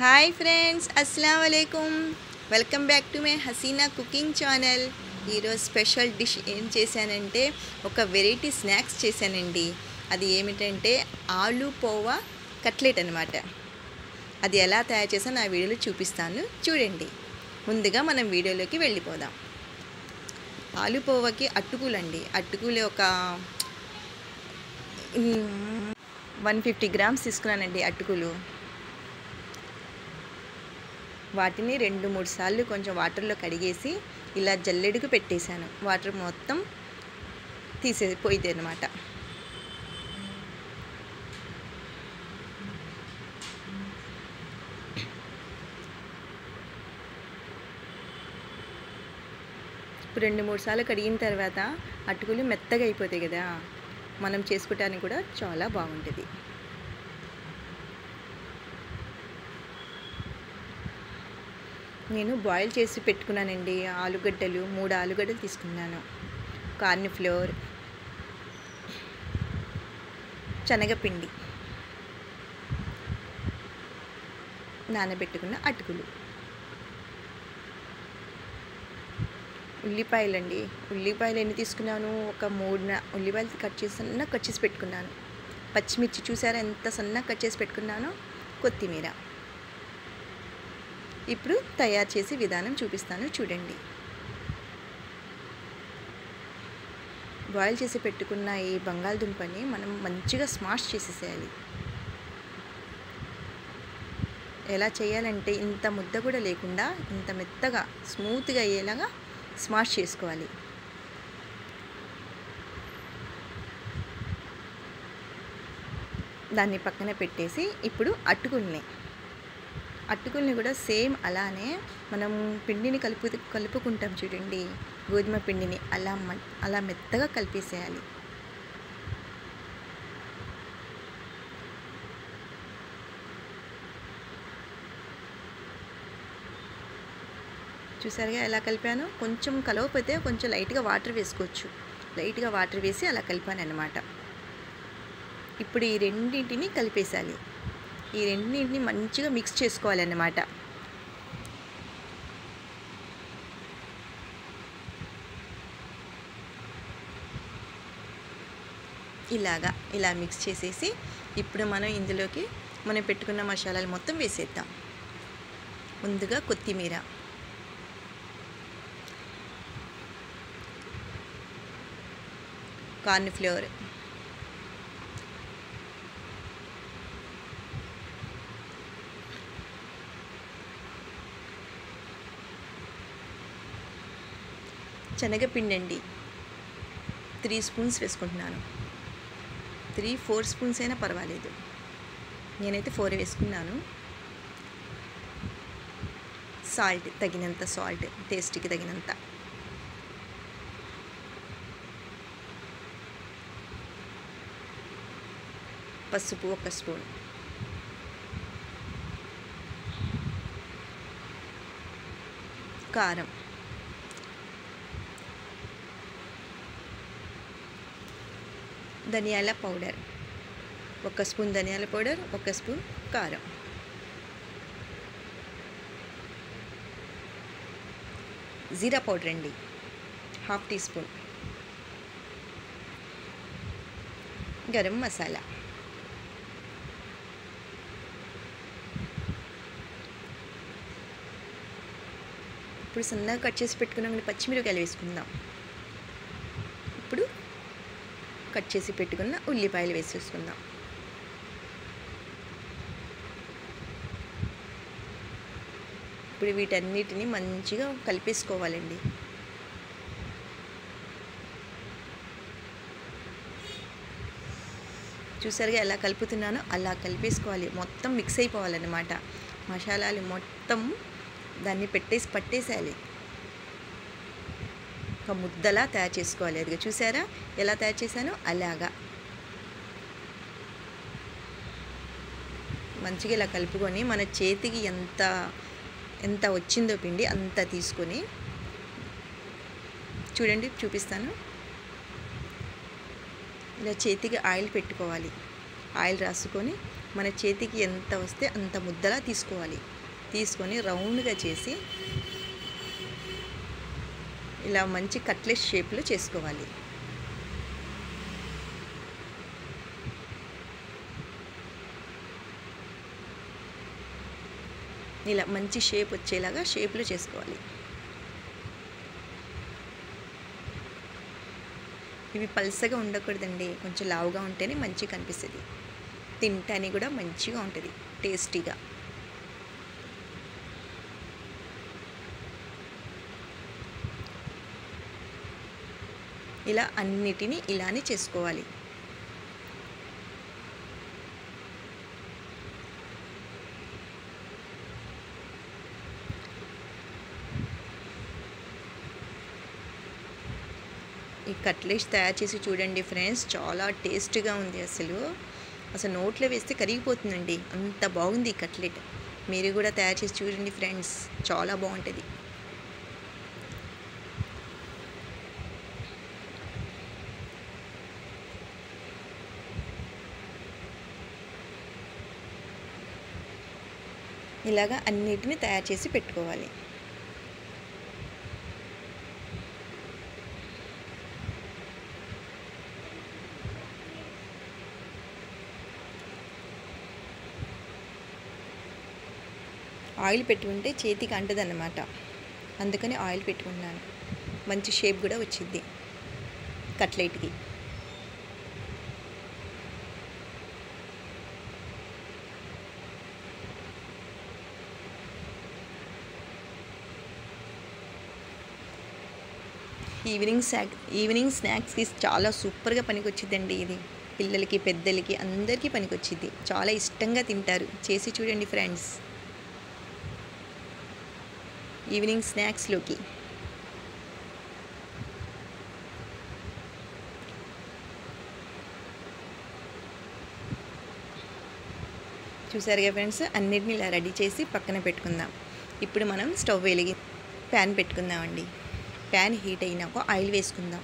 hi friends అస్సలం వాలేకుమ్ welcome back to my Haseena cooking channel ఈరోజు స్పెషల్ డిష్ ఏం చేశానంటే ఒక వెరైటీ స్నాక్స్ చేశానండి అది ఏమిటంటే ఆలు పోవా కట్లెట్ అనమాట అది ఎలా తయారు చేసానో నా వీడియోలో చూపిస్తాను చూడండి ముందుగా మనం వీడియోలోకి వెళ్ళిపోదాం ఆలు పోవాకి అట్టుకులండి అట్టుకులు ఒక వన్ ఫిఫ్టీ గ్రామ్స్ తీసుకున్నానండి అటుకులు వాటిని రెండు మూడు సార్లు కొంచెం వాటర్లో కడిగేసి ఇలా జల్లెడుకు పెట్టేశాను వాటర్ మొత్తం తీసే పోయింది అనమాట ఇప్పుడు రెండు మూడు సార్లు కడిగిన తర్వాత అటుకులు మెత్తగా అయిపోతాయి కదా మనం చేసుకోవటానికి కూడా చాలా బాగుంటుంది నేను బాయిల్ చేసి పెట్టుకున్నానండి ఆలుగడ్డలు మూడు ఆలుగడ్డలు తీసుకున్నాను కార్న్ ఫ్లోర్ శనగపిండి నానబెట్టుకున్న అటుకులు ఉల్లిపాయలండి ఉల్లిపాయలు ఎన్ని తీసుకున్నాను ఒక మూడు ఉల్లిపాయలు కట్ చేసి సన్నగా కట్ చేసి పెట్టుకున్నాను పచ్చిమిర్చి చూసారా ఎంత సన్నగా కట్ చేసి పెట్టుకున్నానో కొత్తిమీర ఇప్పుడు తయారు చేసే విధానం చూపిస్తాను చూడండి బాయిల్ చేసి పెట్టుకున్న ఈ బంగాళదుంపని మనం మంచిగా స్మాష్ చేసేసేయాలి ఎలా చేయాలంటే ఇంత ముద్ద కూడా లేకుండా ఇంత మెత్తగా స్మూత్గా అయ్యేలాగా స్మాష్ చేసుకోవాలి దాన్ని పక్కన పెట్టేసి ఇప్పుడు అట్టుకుల్ని అట్టుకుల్ని కూడా సేమ్ అలానే మనం పిండిని కలుపు కలుపుకుంటాం చూడండి గోధుమ పిండిని అలా అలా మెత్తగా కలిపేసేయాలి చూసారుగా ఎలా కలిపాను కొంచెం కలవకపోతే కొంచెం లైట్గా వాటర్ వేసుకోవచ్చు లైట్గా వాటర్ వేసి అలా కలిపాను అనమాట ఇప్పుడు ఈ రెండింటిని కలిపేసాలి ఈ రెండింటిని మంచిగా మిక్స్ చేసుకోవాలన్నమాట ఇలాగా ఇలా మిక్స్ చేసేసి ఇప్పుడు మనం ఇందులోకి మనం పెట్టుకున్న మసాలాలు మొత్తం వేసేద్దాం ముందుగా కొత్తిమీర కార్న్ ఫ్లోర్ శనగపిండి అండి త్రీ స్పూన్స్ వేసుకుంటున్నాను త్రీ ఫోర్ స్పూన్స్ అయినా పర్వాలేదు నేనైతే ఫోర్ వేసుకున్నాను సాల్ట్ తగినంత సాల్ట్ టేస్ట్కి తగినంత పసుపు ఒక స్పూన్ కారం ధనియాల పౌడర్ ఒక స్పూన్ ధనియాల పౌడర్ ఒక స్పూన్ కారం జీరా పౌడర్ అండి half teaspoon garam masala ఇప్పుడు సన్నగా కట్ చేసి పెట్టుకున్నాం పచ్చిమిరపకాయలు వేసుకుందాం ఇప్పుడు కట్ చేసి పెట్టుకున్న ఉల్లిపాయలు వేసేసుకుందాం ఇప్పుడు వీటన్నిటిని మంచిగా కలిపేసుకోవాలండి చూసారుగా ఎలా కలుపుతున్నానో అలా కలిపేసుకోవాలి మొత్తం మిక్స్ అయిపోవాలన్నమాట మసాలాలు మొత్తం దాన్ని పెట్టేసి పట్టేసేయాలి ఒక ముద్దలా తయారు చేసుకోవాలి అది చూసారా ఎలా తయారు చేశానో అలాగా మంచిగా ఇలా కలుపుకొని మన చేతికి ఎంత ఎంత వచ్చిందో పిండి అంత తీసుకొని చూడండి చూపిస్తాను ఇలా చేతికి ఆయిల్ పెట్టుకోవాలి ఆయిల్ రాసుకొని మన చేతికి ఎంత వస్తే అంత ముద్దలా తీసుకోవాలి తీసుకొని రౌండ్గా చేసి ఇలా మంచి కట్లెట్ షేప్లో చేసుకోవాలి ఇలా మంచి షేప్ వచ్చేలాగా షేప్లో చేసుకోవాలి ఇవి పల్సగా ఉండకూడదండి కొంచెం లావుగా ఉంటేనే మంచిగా కనిపిస్తుంది తింటానికి కూడా మంచిగా ఉంటుంది టేస్టీగా ఇలా అన్నిటినీ ఇలానే చేసుకోవాలి ఈ కట్లెట్స్ తయారు చేసి చూడండి ఫ్రెండ్స్ చాలా టేస్ట్గా ఉంది అసలు అసలు నోట్లో వేస్తే కరిగిపోతుందండి అంత బాగుంది ఈ కట్లెట్ మీరు కూడా తయారు చేసి చూడండి ఫ్రెండ్స్ చాలా బాగుంటుంది ఇలాగా అన్నిటిని తయారు చేసి పెట్టుకోవాలి ఆయిల్ పెట్టుకుంటే చేతికి అంటదన్నమాట అందుకని ఆయిల్ పెట్టుకున్నాను మంచి షేప్ కూడా వచ్చింది కట్లెట్కి ఈవినింగ్ స్నాక్ ఈవినింగ్ స్నాక్స్కి చాలా సూపర్గా పనికొచ్చిద్దండి ఇది పిల్లలకి పెద్దలకి అందరికీ పనికొచ్చిద్ది చాలా ఇష్టంగా తింటారు చేసి చూడండి ఫ్రెండ్స్ ఈవినింగ్ స్నాక్స్లోకి చూసారుగా ఫ్రెండ్స్ అన్నిటిని ఇలా రెడీ చేసి పక్కన పెట్టుకుందాం ఇప్పుడు మనం స్టవ్ వెలిగి ప్యాన్ పెట్టుకుందామండి ప్యాన్ హీట్ అయినాక ఆయిల్ వేసుకుందాం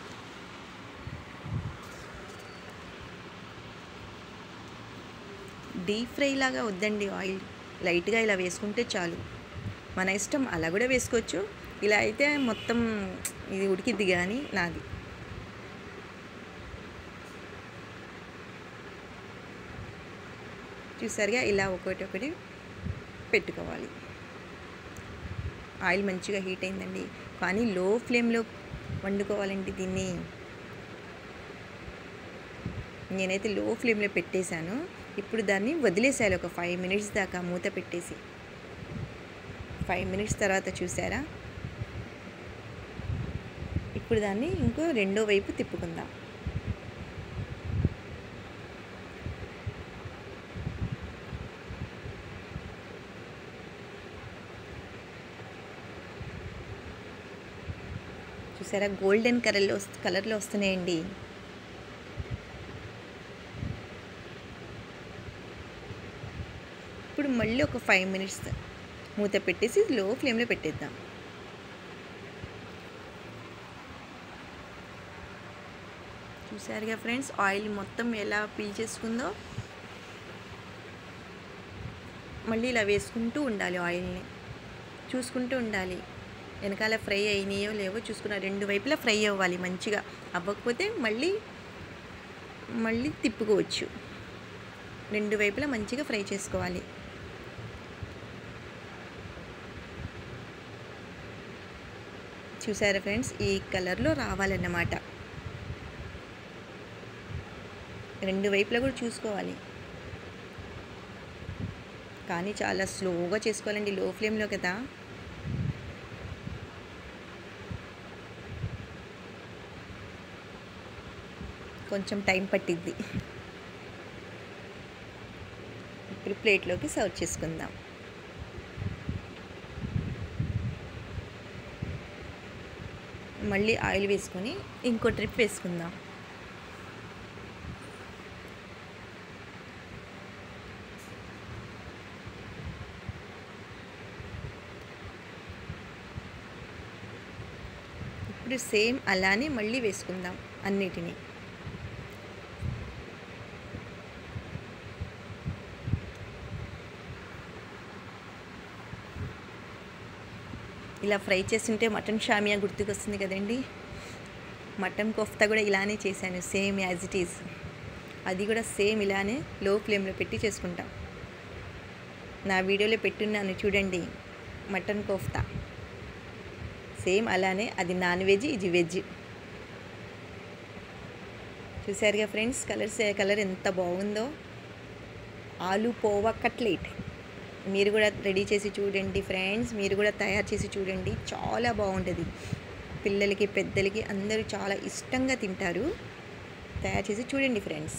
డీప్ ఫ్రై లాగా వద్దండి ఆయిల్ లైట్గా ఇలా వేసుకుంటే చాలు మన ఇష్టం అలా కూడా వేసుకోవచ్చు ఇలా అయితే మొత్తం ఇది ఉడికిద్ది కానీ నాది చూసారుగా ఇలా ఒకటి ఒకటి పెట్టుకోవాలి ఆయిల్ మంచిగా హీట్ అయిందండి కానీ లో ఫ్లేమ్లో వండుకోవాలండి దీన్ని నేనైతే లో ఫ్లేమ్లో పెట్టేశాను ఇప్పుడు దాన్ని వదిలేసాను ఒక ఫైవ్ మినిట్స్ దాకా మూత పెట్టేసి ఫైవ్ మినిట్స్ తర్వాత చూసారా ఇప్పుడు దాన్ని ఇంకో రెండో వైపు తిప్పుకుందాం చూసారా గోల్డెన్ కలర్లో కలర్లో వస్తున్నాయండి ఇప్పుడు మళ్ళీ ఒక ఫైవ్ మినిట్స్ మూత పెట్టేసి లో ఫ్లేమ్లో పెట్టేద్దాం చూసారుగా ఫ్రెండ్స్ ఆయిల్ మొత్తం ఎలా పీల్ చేసుకుందో మళ్ళీ ఇలా వేసుకుంటూ ఉండాలి ఆయిల్ని చూసుకుంటూ ఉండాలి వెనకాల ఫ్రై అయినాయో లేవో చూసుకున్న రెండు వైపులా ఫ్రై అవ్వాలి మంచిగా అవ్వకపోతే మళ్ళీ మళ్ళీ తిప్పుకోవచ్చు రెండు వైపులా మంచిగా ఫ్రై చేసుకోవాలి చూసారా ఫ్రెండ్స్ ఈ కలర్లో రావాలన్నమాట రెండు వైపులా కూడా చూసుకోవాలి కానీ చాలా స్లోగా చేసుకోవాలండి లో ఫ్లేమ్లో కదా కొంచెం టైం పట్టిద్ది ఇప్పుడు ప్లేట్లోకి సర్వ్ చేసుకుందాం మళ్ళీ ఆయిల్ వేసుకొని ఇంకో ట్రిప్ వేసుకుందాం ఇప్పుడు సేమ్ అలానే మళ్ళీ వేసుకుందాం అన్నిటినీ ఇలా ఫ్రై చేస్తుంటే మటన్ షామియా గుర్తుకొస్తుంది కదండి మటన్ కోఫ్తా కూడా ఇలానే చేశాను సేమ్ యాజ్ ఇట్ ఈజ్ అది కూడా సేమ్ ఇలానే లో ఫ్లేమ్లో పెట్టి చేసుకుంటాం నా వీడియోలో పెట్టున్నాను చూడండి మటన్ కోఫ్తా సేమ్ అలానే అది నాన్ వెజ్ ఇది వెజ్ చూసారుగా ఫ్రెండ్స్ కలర్స్ కలర్ ఎంత బాగుందో ఆలు పోవా కట్లెట్ మీరు కూడా రెడీ చేసి చూడండి ఫ్రెండ్స్ మీరు కూడా తయారు చేసి చూడండి చాలా బాగుంటుంది పిల్లలకి పెద్దలకి అందరూ చాలా ఇష్టంగా తింటారు తయారు చేసి చూడండి ఫ్రెండ్స్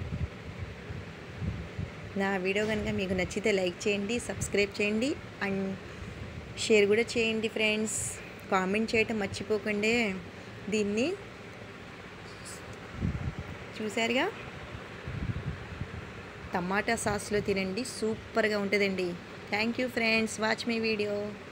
నా వీడియో కనుక మీకు నచ్చితే లైక్ చేయండి సబ్స్క్రైబ్ చేయండి అండ్ షేర్ కూడా చేయండి ఫ్రెండ్స్ కామెంట్ చేయటం మర్చిపోకండి దీన్ని చూసారుగా టమాటా సాస్లో తినండి సూపర్గా ఉంటుందండి thank you friends watch my video